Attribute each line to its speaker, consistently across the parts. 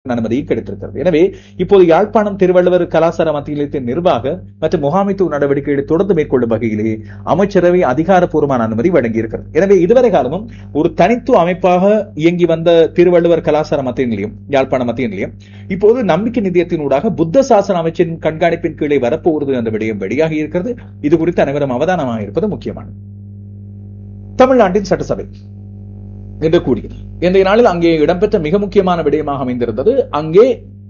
Speaker 1: அனுமதியும் கிடைத்திருக்கிறது எனவே இப்போது யாழ்ப்பாணம் திருவள்ளுவர் கலாசார மத்திய நிலையத்தின் நிர்வாக மற்றும் முகாமைத்துவ நடவடிக்கைகளை தொடர்ந்து மேற்கொள்ளும் வகையிலே அமைச்சரவை அதிகாரப்பூர்வமான அனுமதி வழங்கியிருக்கிறது எனவே இதுவரை காலமும் ஒரு தனித்துவ அமைப்பாக இயங்கி வந்த திருவள்ளுவர் கலாசார மத்திய நிலையம் யாழ்ப்பாண மத்திய நிலையம் இப்போது நம்பிக்கை நிதியத்தினூடாக புத்த சாசன அமைச்சின் கண்காணிப்பின் கீழே வரப்போகிறது என்ற விடயம் வெளியாகி இருக்கிறது இது குறித்து அனைவரும் அவதானமாக இருப்பது முக்கியமானது தமிழ்நாட்டின் சட்டசபை என்று கூடியது இன்றைய நாளில் அங்கே இடம்பெற்ற மிக முக்கியமான விடயமாக அமைந்திருந்தது அங்கே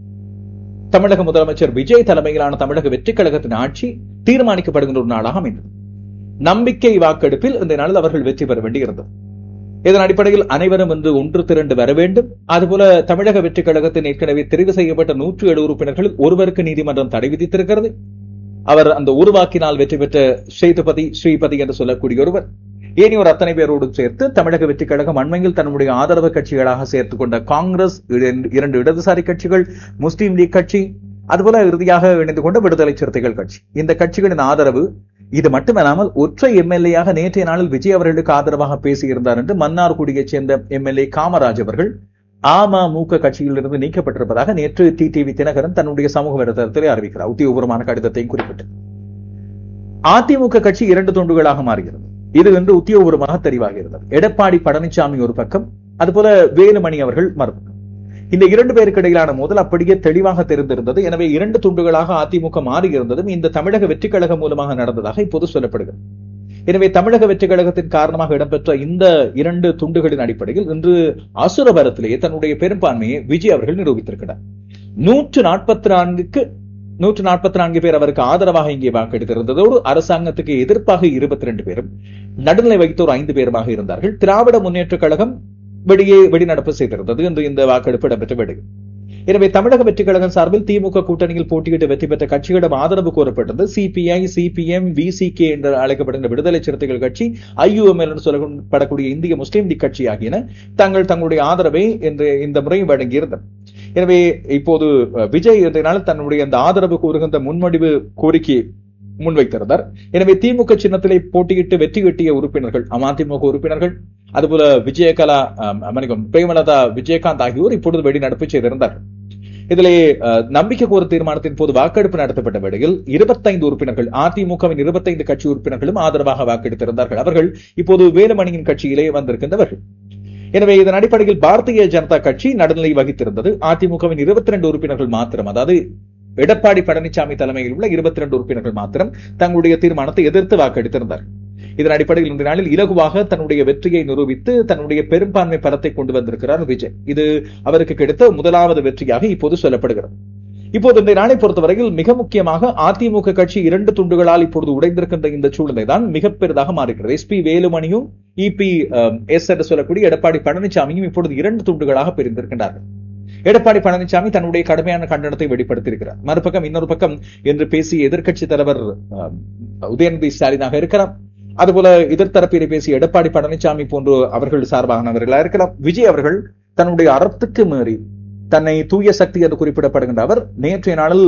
Speaker 1: தமிழக முதலமைச்சர் விஜய் தலைமையிலான தமிழக வெற்றி கழகத்தின் ஆட்சி தீர்மானிக்கப்படுகின்ற ஒரு நாளாக அமைந்தது நம்பிக்கை வாக்கெடுப்பில் இந்த நாளில் அவர்கள் வெற்றி பெற வேண்டியிருந்தது இதன் அடிப்படையில் அனைவரும் இன்று ஒன்று திரண்டு வர வேண்டும் அதுபோல தமிழக வெற்றி கழகத்தின் ஏற்கனவே தெரிவு செய்யப்பட்ட நூற்று ஏழு உறுப்பினர்களில் ஒருவருக்கு நீதிமன்றம் தடை விதித்திருக்கிறது அவர் அந்த ஒரு வாக்கினால் வெற்றி பெற்ற ஸ்ரீதுபதி ஸ்ரீபதி என்று சொல்லக்கூடிய ஒருவர் ஏனையோர் அத்தனை பேரோடு சேர்த்து தமிழக வெற்றி கழகம் அண்மையில் தன்னுடைய ஆதரவு கட்சிகளாக சேர்த்துக் கொண்ட காங்கிரஸ் இரண்டு இடதுசாரி கட்சிகள் முஸ்லீம் லீக் கட்சி அதுபோல இறுதியாக இணைந்து கொண்ட விடுதலை சிறுத்தைகள் கட்சி இந்த கட்சிகளின் ஆதரவு இது மட்டுமல்லாமல் ஒற்றை எம்எல்ஏயாக நேற்றைய நாளில் விஜய் அவர்களுக்கு ஆதரவாக பேசியிருந்தார் என்று மன்னார்குடியைச் சேர்ந்த எம்எல்ஏ காமராஜ் அவர்கள் அமமுக கட்சியிலிருந்து நீக்கப்பட்டிருப்பதாக நேற்று டி டிவி தினகரன் தன்னுடைய சமூக வலைதளத்தில் அறிவிக்கிறார் உத்தியோகபூர்வமான கடிதத்தையும் குறிப்பிட்டு அதிமுக கட்சி இரண்டு துண்டுகளாக மாறுகிறது இது என்று உத்தியோகபூர்வமாக தெரிவாகிறது எடப்பாடி பழனிசாமி ஒரு பக்கம் அதுபோல வேலுமணி அவர்கள் மறுபக்கம் இந்த இரண்டு பேருக்கு இடையிலான மோதல் அப்படியே தெளிவாக தெரிந்திருந்தது எனவே இரண்டு துண்டுகளாக அதிமுக மாறியிருந்ததும் இந்த தமிழக வெற்றி கழகம் மூலமாக நடந்ததாக இப்போது சொல்லப்படுகிறது எனவே தமிழக வெற்றி கழகத்தின் காரணமாக இடம்பெற்ற இந்த இரண்டு துண்டுகளின் அடிப்படையில் இன்று அசுரபரத்திலேயே தன்னுடைய பெரும்பான்மையை விஜய் அவர்கள் நிரூபித்திருக்கிறார் நூற்று நாற்பத்தி நான்குக்கு நூற்று நாற்பத்தி நான்கு பேர் அவருக்கு ஆதரவாக இங்கே வாக்கெடுத்திருந்ததோடு அரசாங்கத்துக்கு எதிர்ப்பாக இருபத்தி ரெண்டு பேரும் நடுநிலை வைத்தோர் ஐந்து பேருமாக இருந்தார்கள் திராவிட முன்னேற்ற கழகம் வெளியே வெளிநடப்பு செய்திருந்தது என்று இந்த வாக்கெடுப்பு இடம்பெற்ற விடு எனவே தமிழக வெற்றி கழகம் சார்பில் திமுக கூட்டணியில் போட்டியிட்டு வெற்றி பெற்ற கட்சிகளிடம் ஆதரவு கோரப்பட்டது சிபிஐ சிபிஎம் விசிகே என்று அழைக்கப்படுகின்ற விடுதலை சிறுத்தைகள் கட்சி ஐயுஎம்எல் என்று சொல்லப்படக்கூடிய இந்திய முஸ்லீம் லீக் கட்சி ஆகியன தாங்கள் தங்களுடைய ஆதரவை என்று இந்த முறை வழங்கியிருந்தன எனவே இப்போது விஜய் இன்றைய தன்னுடைய அந்த ஆதரவு கூறுகின்ற முன்வடிவு கோரிக்கையை முன்வைத்திருந்தார் எனவே திமுக சின்னத்திலே போட்டியிட்டு வெற்றி கிட்டிய உறுப்பினர்கள் அதிமுக உறுப்பினர்கள் அதுபோல விஜயகலா மணிக்கம் பிரேமலதா விஜயகாந்த் ஆகியோர் இப்பொழுது வெளிநடப்பு செய்திருந்தார்கள் இதிலே நம்பிக்கை கோர தீர்மானத்தின் போது வாக்கெடுப்பு நடத்தப்பட்ட வேளையில் இருபத்தைந்து உறுப்பினர்கள் அதிமுகவின் இருபத்தைந்து கட்சி உறுப்பினர்களும் ஆதரவாக வாக்கெடுத்திருந்தார்கள் அவர்கள் இப்போது வேலுமணியின் கட்சியிலே வந்திருக்கின்றவர்கள் எனவே இதன் அடிப்படையில் பாரதிய ஜனதா கட்சி நடுநிலை வகித்திருந்தது அதிமுகவின் இருபத்தி ரெண்டு உறுப்பினர்கள் மாத்திரம் அதாவது எடப்பாடி பழனிசாமி தலைமையில் உள்ள இருபத்தி ரெண்டு உறுப்பினர்கள் மாத்திரம் தங்களுடைய தீர்மானத்தை எதிர்த்து வாக்களித்திருந்தார் இதன் அடிப்படையில் இந்த நாளில் இலகுவாக தன்னுடைய வெற்றியை நிரூபித்து தன்னுடைய பெரும்பான்மை பலத்தை கொண்டு வந்திருக்கிறார் விஜய் இது அவருக்கு கிடைத்த முதலாவது வெற்றியாக இப்போது சொல்லப்படுகிறது இப்போது இந்த நாளை பொறுத்தவரையில் மிக முக்கியமாக அதிமுக கட்சி இரண்டு துண்டுகளால் இப்பொழுது உடைந்திருக்கின்ற இந்த சூழ்நிலை தான் மிக பெரிதாக மாறுகிறது எஸ் பி வேலுமணியும் இபி எஸ் என்று சொல்லக்கூடிய எடப்பாடி பழனிசாமியும் இப்பொழுது இரண்டு துண்டுகளாக பிரிந்திருக்கின்றார்கள் எடப்பாடி பழனிசாமி தன்னுடைய கடுமையான கண்டனத்தை வெளிப்படுத்தியிருக்கிறார் மறுபக்கம் இன்னொரு பக்கம் என்று பேசிய எதிர்க்கட்சி தலைவர் உதயநிதி ஸ்டாலினாக இருக்கிறார் அதுபோல எதிர்த்தரப்பிலே பேசிய எடப்பாடி பழனிசாமி போன்று அவர்கள் சார்பானவர்களா இருக்கலாம் விஜய் அவர்கள் தன்னுடைய அறத்துக்கு மீறி தன்னை தூய சக்தி என்று குறிப்பிடப்படுகின்ற அவர் நேற்றைய நாளில்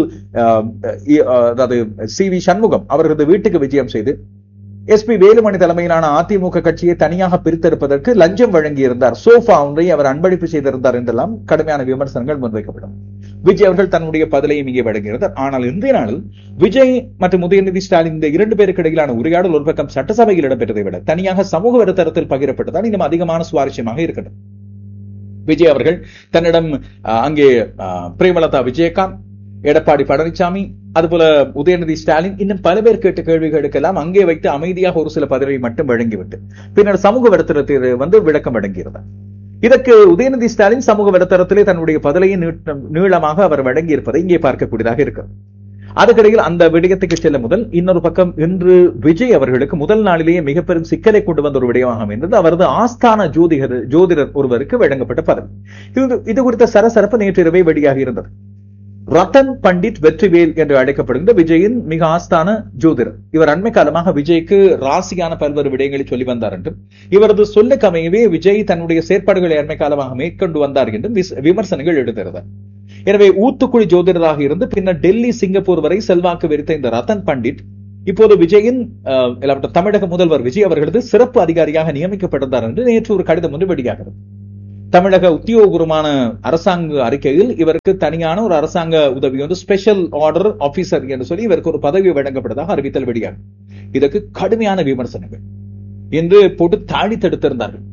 Speaker 1: அதாவது சி வி சண்முகம் அவர்களது வீட்டுக்கு விஜயம் செய்து எஸ் பி வேலுமணி தலைமையிலான அதிமுக கட்சியை தனியாக பிரித்தெடுப்பதற்கு லஞ்சம் வழங்கியிருந்தார் சோஃபா ஒன்றை அவர் அன்பளிப்பு செய்திருந்தார் என்றெல்லாம் கடுமையான விமர்சனங்கள் முன்வைக்கப்படும் விஜய் அவர்கள் தன்னுடைய பதிலையும் இங்கே வழங்கியிருந்தார் ஆனால் இன்றைய நாளில் விஜய் மற்றும் உதயநிதி ஸ்டாலின் இந்த இரண்டு பேருக்கு இடையிலான உரையாடல் ஒரு பக்கம் சட்டசபையில் இடம்பெற்றதை விட தனியாக சமூக வலைத்தளத்தில் பகிரப்பட்டதால் இன்னும் அதிகமான சுவாரஸ்யமாக இருக்கட்டும் விஜய் அவர்கள் தன்னிடம் அங்கே பிரேமலதா விஜயகாந்த் எடப்பாடி பழனிசாமி அதுபோல உதயநிதி ஸ்டாலின் இன்னும் பல பேர் கேட்ட கேள்விகளுக்கெல்லாம் அங்கே வைத்து அமைதியாக ஒரு சில பதவியை மட்டும் வழங்கிவிட்டு பின்னர் சமூக வலைத்தளத்தில் வந்து விளக்கம் வழங்கியிருந்தார் இதற்கு உதயநிதி ஸ்டாலின் சமூக வலைத்தளத்திலே தன்னுடைய பதிலையை நீளமாக அவர் வழங்கி இருப்பதை இங்கே பார்க்கக்கூடியதாக இருக்கு அதுக்கிடையில் அந்த விடயத்துக்கு செல்ல முதல் இன்னொரு பக்கம் இன்று விஜய் அவர்களுக்கு முதல் நாளிலேயே மிக பெரும் சிக்கலை கொண்டு வந்த ஒரு விடயமாக அமைந்தது அவரது ஆஸ்தான ஜோதிகர் ஜோதிடர் ஒருவருக்கு வழங்கப்பட்ட பதவி இது இது குறித்த சரசரப்பு நேற்று இரவே வெளியாக இருந்தது ரத்தன் பண்டிட் வெற்றிவேல் என்று அழைக்கப்படுகின்ற விஜயின் மிக ஆஸ்தான ஜோதிடர் இவர் அண்மை காலமாக விஜய்க்கு ராசியான பல்வேறு விடயங்களை சொல்லி வந்தார் என்றும் இவரது சொல்லுக்கு அமையவே விஜய் தன்னுடைய செயற்பாடுகளை அண்மை காலமாக மேற்கொண்டு வந்தார் என்றும் விமர்சனங்கள் எழுதிருந்தார் எனவே ஊத்துக்குழி ஜோதிடராக இருந்து பின்னர் டெல்லி சிங்கப்பூர் வரை செல்வாக்கு விரித்த இந்த ரத்தன் பண்டிட் இப்போது விஜயின் தமிழக முதல்வர் விஜய் அவர்களது சிறப்பு அதிகாரியாக நியமிக்கப்பட்டிருந்தார் என்று நேற்று ஒரு கடிதம் ஒன்று வெளியாகிறது தமிழக உத்தியோகபூர்வமான அரசாங்க அறிக்கையில் இவருக்கு தனியான ஒரு அரசாங்க உதவி வந்து ஸ்பெஷல் ஆர்டர் ஆபீசர் என்று சொல்லி இவருக்கு ஒரு பதவி வழங்கப்பட்டதாக அறிவித்தல் வெளியாகும் இதற்கு கடுமையான விமர்சனங்கள் என்று போட்டு தாடி தடுத்திருந்தார்கள்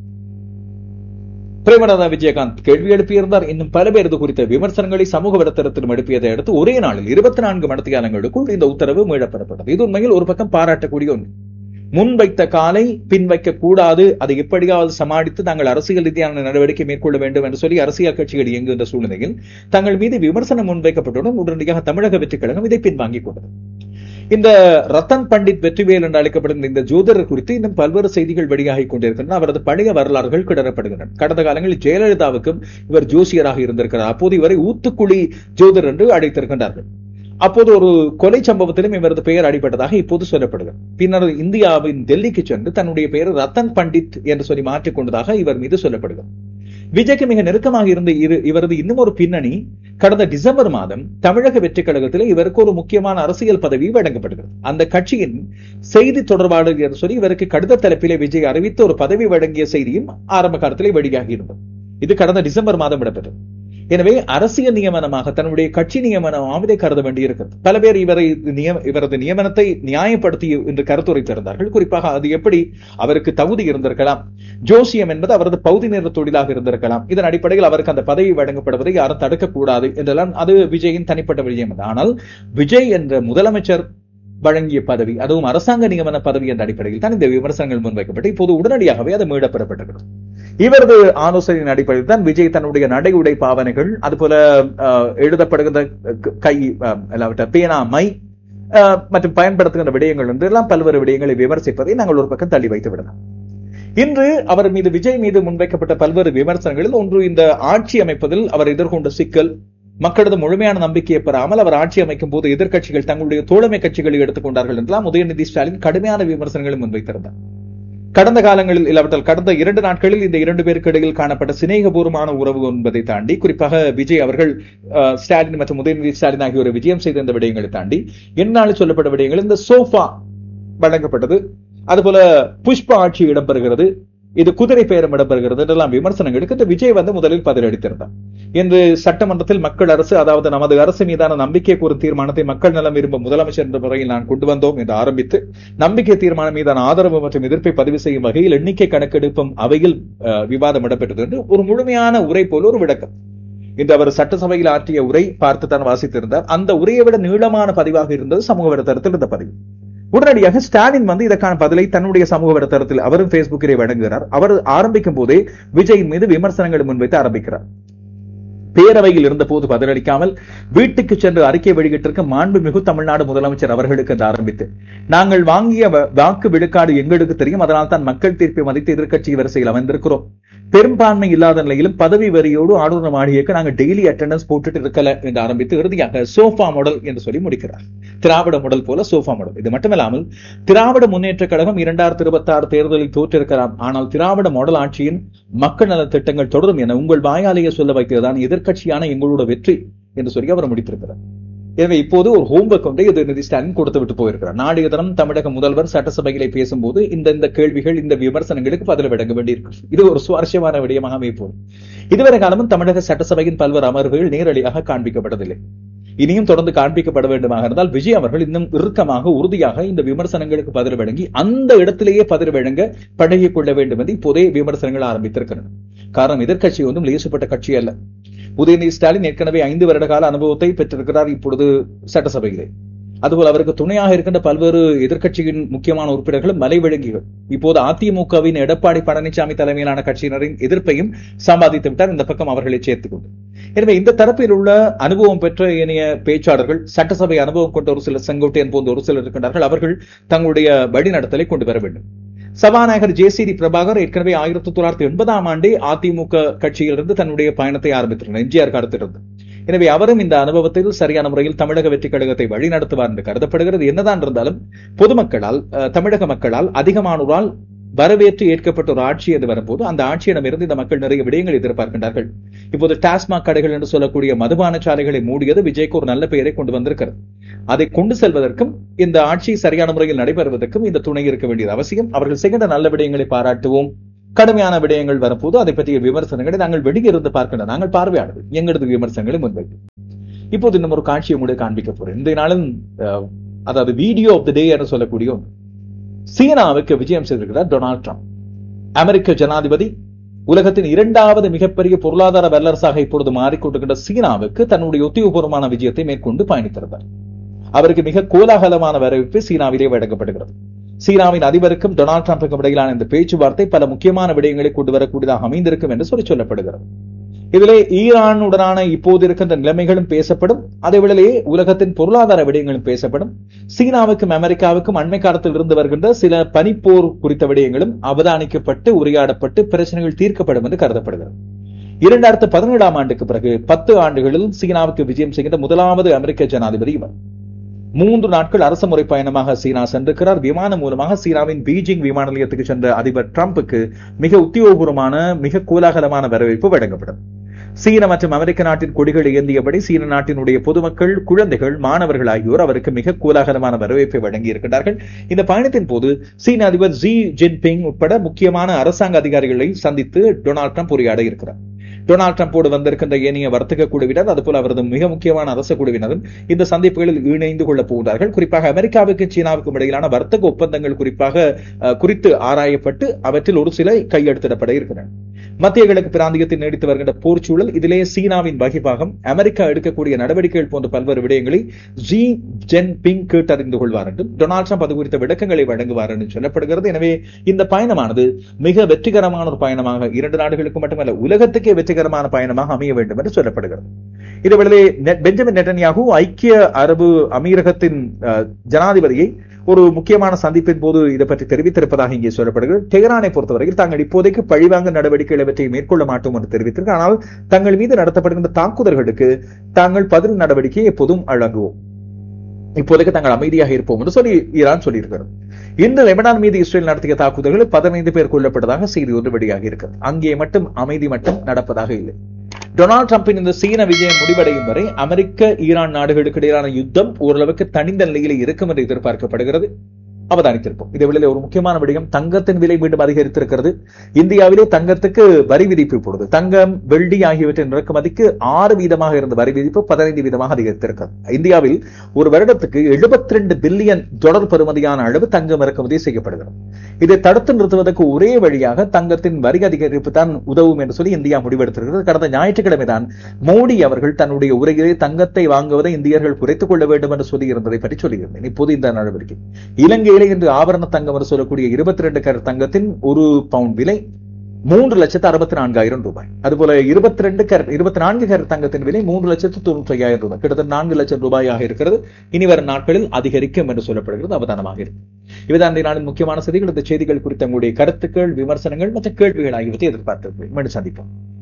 Speaker 1: பிரேமநாதா விஜயகாந்த் கேள்வி எழுப்பியிருந்தார் இன்னும் பல பேர் இது குறித்த விமர்சனங்களை சமூக வலைத்தளத்திலும் எழுப்பியதை அடுத்து ஒரே நாளில் இருபத்தி நான்கு மணத்தியாலங்களுக்குள் இந்த உத்தரவு மீளப்பெறப்பட்டது இது உண்மையில் ஒரு பக்கம் பாராட்டக்கூடிய ஒன்று முன்வைத்த காலை பின் வைக்க கூடாது அதை எப்படியாவது சமாளித்து தாங்கள் அரசியல் ரீதியான நடவடிக்கை மேற்கொள்ள வேண்டும் என்று சொல்லி அரசியல் கட்சிகள் இயங்குகின்ற சூழ்நிலையில் தங்கள் மீது விமர்சனம் முன்வைக்கப்பட்டவுடன் உடனடியாக தமிழக வெற்றிக் கழகம் இதை பின்வாங்கிக் கொண்டது இந்த ரத்தன் பண்டிட் வெற்றிவேல் என்று அழைக்கப்படுகிற இந்த ஜோதிடர் குறித்து இன்னும் பல்வேறு செய்திகள் வெளியாகி கொண்டிருக்கின்றன அவரது பழைய வரலாறுகள் கிடறப்படுகின்றன கடந்த காலங்களில் ஜெயலலிதாவுக்கும் இவர் ஜோசியராக இருந்திருக்கிறார் அப்போது இவரை ஊத்துக்குழி ஜோதிடர் என்று அழைத்திருக்கின்றார்கள் அப்போது ஒரு கொலை சம்பவத்திலும் இவரது பெயர் அடிபட்டதாக இப்போது சொல்லப்படுகிறது பின்னர் இந்தியாவின் டெல்லிக்கு சென்று தன்னுடைய பெயர் ரத்தன் பண்டிட் என்று சொல்லி மாற்றிக் கொண்டதாக இவர் மீது சொல்லப்படுகிறது விஜய்க்கு மிக நெருக்கமாக இருந்த இரு இவரது இன்னும் ஒரு பின்னணி கடந்த டிசம்பர் மாதம் தமிழக வெற்றி கழகத்தில் இவருக்கு ஒரு முக்கியமான அரசியல் பதவி வழங்கப்படுகிறது அந்த கட்சியின் செய்தி தொடர்பாளர் என்று சொல்லி இவருக்கு கடித தலைப்பிலே விஜய் அறிவித்து ஒரு பதவி வழங்கிய செய்தியும் ஆரம்ப காலத்திலே வெளியாகி இருந்தது இது கடந்த டிசம்பர் மாதம் இடம்பெற்றது எனவே அரசியல் நியமனமாக தன்னுடைய கட்சி நியமனமாக இதை கருத வேண்டியிருக்கிறது பல பேர் இவரை நியம இவரது நியமனத்தை நியாயப்படுத்தி என்று கருத்துரைத்திருந்தார்கள் குறிப்பாக அது எப்படி அவருக்கு தகுதி இருந்திருக்கலாம் ஜோசியம் என்பது அவரது பகுதி நேர தொழிலாக இருந்திருக்கலாம் இதன் அடிப்படையில் அவருக்கு அந்த பதவி வழங்கப்படுவதை யாரும் தடுக்கக்கூடாது என்றெல்லாம் அது விஜயின் தனிப்பட்ட விஜயம் ஆனால் விஜய் என்ற முதலமைச்சர் வழங்கிய பதவி அதுவும் அரசாங்க நியமன பதவி என்ற அடிப்படையில் தான் இந்த விமர்சனங்கள் முன்வைக்கப்பட்டு இப்போது உடனடியாகவே அது மீளப்பெறப்பட்டிருக்கிறது இவரது ஆலோசனையின் அடிப்படையில் தான் விஜய் தன்னுடைய நடை உடை பாவனைகள் அதுபோல எழுதப்படுகின்ற கை பேனா மை மற்றும் பயன்படுத்துகின்ற விடயங்கள் என்று எல்லாம் பல்வேறு விடயங்களை விமர்சிப்பதை நாங்கள் ஒரு பக்கம் தள்ளி வைத்து விடலாம் இன்று அவர் மீது விஜய் மீது முன்வைக்கப்பட்ட பல்வேறு விமர்சனங்களில் ஒன்று இந்த ஆட்சி அமைப்பதில் அவர் எதிர்கொண்ட சிக்கல் மக்களது முழுமையான நம்பிக்கையை பெறாமல் அவர் ஆட்சி அமைக்கும் போது எதிர்க்கட்சிகள் தங்களுடைய தோழமை கட்சிகளை எடுத்துக்கொண்டார்கள் என்றெல்லாம் உதயநிதி ஸ்டாலின் கடுமையான விமர்சனங்களை முன்வைத்திருந்தார் கடந்த காலங்களில் இல்லாவிட்டால் கடந்த இரண்டு நாட்களில் இந்த இரண்டு பேருக்கு இடையில் காணப்பட்ட சிநேகபூர்வமான உறவு என்பதை தாண்டி குறிப்பாக விஜய் அவர்கள் ஸ்டாலின் மற்றும் உதயநிதி ஸ்டாலின் ஆகியோரை விஜயம் செய்த இந்த விடயங்களை தாண்டி என்னால் சொல்லப்பட்ட விடயங்கள் இந்த சோஃபா வழங்கப்பட்டது அதுபோல புஷ்ப ஆட்சி இடம்பெறுகிறது இது குதிரை பெயரம் இடம்பெறுகிறது என்றெல்லாம் விமர்சனங்களுக்கு இந்த விஜய் வந்து முதலில் பதிலளித்திருந்தார் இன்று சட்டமன்றத்தில் மக்கள் அரசு அதாவது நமது அரசு மீதான நம்பிக்கை கூறும் தீர்மானத்தை மக்கள் நலம் விரும்பும் முதலமைச்சர் என்ற முறையில் நான் கொண்டு வந்தோம் என்று ஆரம்பித்து நம்பிக்கை தீர்மானம் மீதான ஆதரவு மற்றும் எதிர்ப்பை பதிவு செய்யும் வகையில் எண்ணிக்கை கணக்கெடுப்பும் அவையில் விவாதம் இடம்பெற்றது என்று ஒரு முழுமையான உரை போல ஒரு விளக்கம் இன்று அவர் சட்டசபையில் ஆற்றிய உரை பார்த்து தான் வாசித்திருந்தார் அந்த உரையை விட நீளமான பதிவாக இருந்தது சமூக வலைதளத்தில் இந்த பதிவு உடனடியாக ஸ்டாலின் வந்து இதற்கான பதிலை தன்னுடைய சமூக வலைதளத்தில் அவரும் பேஸ்புக்கிலே வழங்குகிறார் அவர் ஆரம்பிக்கும் போதே விஜயின் மீது விமர்சனங்களை முன்வைத்து ஆரம்பிக்கிறார் பேரவையில் இருந்த போது பதிலளிக்காமல் வீட்டுக்கு சென்று அறிக்கை வெளியிட்டிருக்க மாண்புமிகு தமிழ்நாடு முதலமைச்சர் அவர்களுக்கு என்று ஆரம்பித்து நாங்கள் வாங்கிய வாக்கு விழுக்காடு எங்களுக்கு தெரியும் அதனால் தான் மக்கள் தீர்ப்பை மதித்து எதிர்க்கட்சி வரிசையில் அமைந்திருக்கிறோம் பெரும்பான்மை இல்லாத நிலையிலும் பதவி வரியோடு ஆளுநர் மாளிகைக்கு நாங்கள் டெய்லி அட்டண்டன்ஸ் போட்டுட்டு இருக்கல என்று ஆரம்பித்து இறுதியாக சோஃபா மாடல் என்று சொல்லி முடிக்கிறார் திராவிட மாடல் போல சோஃபா மாடல் இது மட்டுமில்லாமல் திராவிட முன்னேற்ற கழகம் இரண்டாயிரத்தி இருபத்தி ஆறு தேர்தலில் தோற்றிருக்கலாம் ஆனால் திராவிட மாடல் ஆட்சியின் மக்கள் நல திட்டங்கள் தொடரும் என உங்கள் வாயாலேயே சொல்ல வைத்ததுதான் எதிர்க்கட்சியான எங்களோட வெற்றி என்று சொல்லி அவர் முடித்திருக்கிறார் எனவே இப்போது ஒரு ஹோம்ஒர்க் ஒன்றை உதயநிதி ஸ்டாலின் கொடுத்து விட்டு போயிருக்கிறார் நாளைய தினம் தமிழக முதல்வர் சட்டசபையிலே பேசும்போது இந்த இந்த கேள்விகள் இந்த விமர்சனங்களுக்கு பதில் வழங்க வேண்டியிருக்கு இது ஒரு சுவாரஸ்யமான விடயமாக அமைப்போம் இதுவரை காலமும் தமிழக சட்டசபையின் பல்வேறு அமர்வுகள் நேரடியாக காண்பிக்கப்பட்டதில்லை இனியும் தொடர்ந்து காண்பிக்கப்பட வேண்டுமாக இருந்தால் விஜய் அவர்கள் இன்னும் இறுக்கமாக உறுதியாக இந்த விமர்சனங்களுக்கு பதில் வழங்கி அந்த இடத்திலேயே பதில் வழங்க பழகிக் கொள்ள வேண்டும் என்று இப்போதே விமர்சனங்கள் ஆரம்பித்திருக்கின்றன காரணம் எதிர்கட்சி ஒன்றும் லேசுப்பட்ட கட்சி அல்ல உதயநிதி ஸ்டாலின் ஏற்கனவே ஐந்து வருட கால அனுபவத்தை பெற்றிருக்கிறார் இப்பொழுது சட்டசபையிலே அதுபோல் அவருக்கு துணையாக இருக்கின்ற பல்வேறு எதிர்க்கட்சியின் முக்கியமான உறுப்பினர்களும் மலைவிழுங்கிகள் இப்போது அதிமுகவின் எடப்பாடி பழனிசாமி தலைமையிலான கட்சியினரின் எதிர்ப்பையும் சம்பாதித்து விட்டார் இந்த பக்கம் அவர்களை சேர்த்துக் கொண்டு எனவே இந்த தரப்பில் உள்ள அனுபவம் பெற்ற இணைய பேச்சாளர்கள் சட்டசபை அனுபவம் கொண்ட ஒரு சிலர் செங்கோட்டையன் போன்ற ஒரு சிலர் இருக்கின்றார்கள் அவர்கள் தங்களுடைய வழிநடத்தலை கொண்டு வர வேண்டும் சபாநாயகர் ஜே சி டி பிரபாகர் ஏற்கனவே ஆயிரத்தி தொள்ளாயிரத்தி எண்பதாம் ஆண்டே அதிமுக கட்சியிலிருந்து தன்னுடைய பயணத்தை ஆரம்பித்திருந்தார் எம்ஜிஆர் காலத்திலிருந்து எனவே அவரும் இந்த அனுபவத்தில் சரியான முறையில் தமிழக வெற்றி கழகத்தை வழிநடத்துவார் என்று கருதப்படுகிறது என்னதான் இருந்தாலும் பொதுமக்களால் தமிழக மக்களால் அதிகமானோரால் வரவேற்று ஏற்கப்பட்ட ஒரு ஆட்சி என்று வரும்போது அந்த ஆட்சியிடமிருந்து இந்த மக்கள் நிறைய விடயங்கள் எதிர்பார்க்கின்றார்கள் இப்போது டாஸ்மாக் கடைகள் என்று சொல்லக்கூடிய மதுபான சாலைகளை மூடியது விஜய்க்கு ஒரு நல்ல பெயரை கொண்டு வந்திருக்கிறது அதை கொண்டு செல்வதற்கும் இந்த ஆட்சி சரியான முறையில் நடைபெறுவதற்கும் இந்த துணை இருக்க வேண்டியது அவசியம் அவர்கள் செய்கின்ற நல்ல விடயங்களை பாராட்டுவோம் கடுமையான விடயங்கள் வரப்போது அதை பற்றிய விமர்சனங்களை நாங்கள் வெளியிருந்து பார்க்கின்றோம் நாங்கள் பார்வையாளர்கள் எங்களது விமர்சனங்களை முன்வைத்து இப்போது இன்னும் ஒரு காட்சியை கூட காண்பிக்க போறேன் இந்த நாளும் அஹ், அதாவது வீடியோ ஆஃப் த டே என்று சொல்லக்கூடிய ஒன்று. சீனாவுக்கு விஜயம் செய்திருக்கிறார் டொனால்ட் ட்ரம்ப் அமெரிக்க ஜனாதிபதி உலகத்தின் இரண்டாவது மிகப்பெரிய பொருளாதார வல்லரசாக இப்பொழுது மாறிக்கொண்டிருக்கின்ற சீனாவுக்கு தன்னுடைய உத்தியோகபூர்வமான விஜயத்தை மேற்கொண்டு பயணித்திருந்தார் அவருக்கு மிக கோலாகலமான வரவேற்பு சீனாவிலே வழங்கப்படுகிறது சீனாவின் அதிபருக்கும் டொனால்ட் ட்ரம்புக்கும் இடையிலான இந்த பேச்சுவார்த்தை பல முக்கியமான விடயங்களை கொண்டு வரக்கூடியதாக அமைந்திருக்கும் என்று சொல்லி சொல்லப்படுகிறது இதிலே ஈரானுடனான இப்போது இருக்கின்ற நிலைமைகளும் பேசப்படும் அதே வேளையிலே உலகத்தின் பொருளாதார விடயங்களும் பேசப்படும் சீனாவுக்கும் அமெரிக்காவுக்கும் அண்மை காலத்தில் இருந்து வருகின்ற சில பனிப்போர் குறித்த விடயங்களும் அவதானிக்கப்பட்டு உரையாடப்பட்டு பிரச்சனைகள் தீர்க்கப்படும் என்று கருதப்படுகிறது இரண்டாயிரத்து பதினேழாம் ஆண்டுக்கு பிறகு பத்து ஆண்டுகளில் சீனாவுக்கு விஜயம் செய்கின்ற முதலாவது அமெரிக்க ஜனாதிபதி இவர் மூன்று நாட்கள் அரசு முறை பயணமாக சீனா சென்றிருக்கிறார் விமானம் மூலமாக சீனாவின் பீஜிங் விமான நிலையத்துக்கு சென்ற அதிபர் ட்ரம்புக்கு மிக உத்தியோகபூர்வமான மிக கோலாகலமான வரவேற்பு வழங்கப்படும் சீன மற்றும் அமெரிக்க நாட்டின் கொடிகள் ஏந்தியபடி சீன நாட்டினுடைய பொதுமக்கள் குழந்தைகள் மாணவர்கள் ஆகியோர் அவருக்கு மிக கோலாகலமான வரவேற்பை வழங்கி இருக்கின்றார்கள் இந்த பயணத்தின் போது சீன அதிபர் ஜி ஜின்பிங் உட்பட முக்கியமான அரசாங்க அதிகாரிகளை சந்தித்து டொனால்ட் ட்ரம்ப் உரையாட இருக்கிறார் டொனால்ட் ட்ரம்போடு வந்திருக்கின்ற ஏனைய வர்த்தக குழுவினர் அதுபோல அவரது மிக முக்கியமான அரச குழுவினரும் இந்த சந்திப்புகளில் இணைந்து கொள்ளப் போகிறார்கள் குறிப்பாக அமெரிக்காவுக்கு சீனாவுக்கும் இடையிலான வர்த்தக ஒப்பந்தங்கள் குறிப்பாக அஹ், குறித்து ஆராயப்பட்டு அவற்றில் ஒரு சில கையெழுத்திடப்பட இருக்கின்றன மத்திய கிழக்கு பிராந்தியத்தில் நீடித்து வருகின்ற போர் சூழல் இதிலே சீனாவின் வகிபாகம் அமெரிக்கா எடுக்கக்கூடிய நடவடிக்கைகள் போன்ற பல்வேறு விடயங்களை ஜி ஜென் பிங் கேட்டறிந்து கொள்வார் என்றும் டொனால்ட் ட்ரம்ப் அது குறித்த விளக்கங்களை வழங்குவார் என்று சொல்லப்படுகிறது எனவே இந்த பயணமானது மிக வெற்றிகரமான ஒரு பயணமாக இரண்டு நாடுகளுக்கு மட்டுமல்ல உலகத்துக்கே வெற்றிகரமான பயணமாக அமைய வேண்டும் என்று சொல்லப்படுகிறது இதேவேளை நெ- பெஞ்சமின் நெட்டன்யாகு ஐக்கிய அரபு அமீரகத்தின் அஹ், ஜனாதிபதியை ஒரு முக்கியமான சந்திப்பின் போது இதை பற்றி தெரிவித்திருப்பதாக இங்கே சொல்லப்படுகிறது டெஹரானை பொறுத்தவரையில் தாங்கள் இப்போதைக்கு பழிவாங்க நடவடிக்கைகளை பற்றி மேற்கொள்ள மாட்டோம் என்று தெரிவித்திருக்கு ஆனால் தங்கள் மீது நடத்தப்படுகின்ற தாக்குதல்களுக்கு தாங்கள் பதில் நடவடிக்கையை எப்போதும் வழங்குவோம் இப்போதைக்கு தாங்கள் அமைதியாக இருப்போம் என்று சொல்லி ஈரான் சொல்லியிருக்கிறது இன்று லெபனான் மீது இஸ்ரேல் நடத்திய தாக்குதல்களில் பதினைந்து பேர் கொல்லப்பட்டதாக செய்தி ஒன்று வெளியாகி இருக்கிறது அங்கே மட்டும் அமைதி மட்டும் நடப்பதாக இல்லை டொனால்ட் ட்ரம்பின் இந்த சீன விஜயம் முடிவடையும் வரை அமெரிக்க ஈரான் நாடுகளுக்கு இடையிலான யுத்தம் ஓரளவுக்கு தனிந்த நிலையிலே இருக்கும் என்று எதிர்பார்க்கப்படுகிறது அவதானித்திருப்போம் இதே வேளையில் ஒரு முக்கியமான விடயம் தங்கத்தின் விலை மீண்டும் அதிகரித்திருக்கிறது இந்தியாவிலே தங்கத்துக்கு வரி விதிப்பு இப்பொழுது தங்கம் வெள்ளி ஆகியவற்றின் இறக்குமதிக்கு ஆறு வீதமாக இருந்த வரி விதிப்பு பதினைந்து வீதமாக அதிகரித்திருக்கிறது இந்தியாவில் ஒரு வருடத்துக்கு 72 பில்லியன் டாலர் பெறுமதியான அளவு தங்கம் இறக்குமதி செய்யப்படுகிறது இதை தடுத்து நிறுத்துவதற்கு ஒரே வழியாக தங்கத்தின் வரி அதிகரிப்பு தான் உதவும் என்று சொல்லி இந்தியா முடிவெடுத்திருக்கிறது கடந்த ஞாயிற்றுக்கிழமை தான் மோடி அவர்கள் தன்னுடைய உரையிலே தங்கத்தை வாங்குவதை இந்தியர்கள் குறைத்துக் கொள்ள வேண்டும் என்று சொல்லியிருந்ததை பற்றி சொல்லியிருந்தேன் இப்போது இந்த நடவடிக்கை இலங்கையிலே இன்று ஆபரண தங்கம் என்று சொல்லக்கூடிய இருபத்தி ரெண்டு கர தங்கத்தின் ஒரு பவுண்ட் விலை மூன்று லட்சத்து அறுபத்தி நான்காயிரம் ரூபாய் அதுபோல இருபத்தி ரெண்டு கேரட் இருபத்தி நான்கு கேரட் தங்கத்தின் விலை மூன்று லட்சத்து தொண்ணூற்றி ஐயாயிரம் ரூபாய் கிட்டத்தட்ட நான்கு லட்சம் ரூபாயாக இருக்கிறது இனி வரும் நாட்களில் அதிகரிக்கும் என்று சொல்லப்படுகிறது அவதானமாக இருக்கு இவைதான் இந்த நாளின் முக்கியமான செய்திகள் இந்த செய்திகள் குறித்த உங்களுடைய கருத்துக்கள் விமர்சனங்கள் மற்றும் கேள்விகள் ஆகியவற்றை எதிர்பார்த்து மீண்டும் சந்திப்போம்